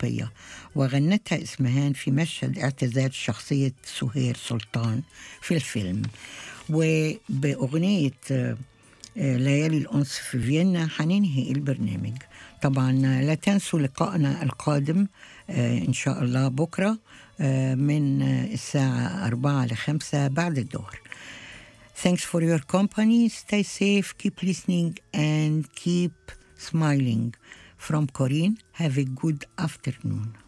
الأوروبية وغنتها اسمهان في مشهد اعتزال شخصية سهير سلطان في الفيلم وبأغنية آه، آه، ليالي الأنس في فيينا حننهي البرنامج طبعا لا تنسوا لقائنا القادم آه، إن شاء الله بكرة آه، من آه، الساعة أربعة لخمسة بعد الظهر Thanks for your company. Stay safe, keep listening, and keep smiling. From Corinne, have a good afternoon.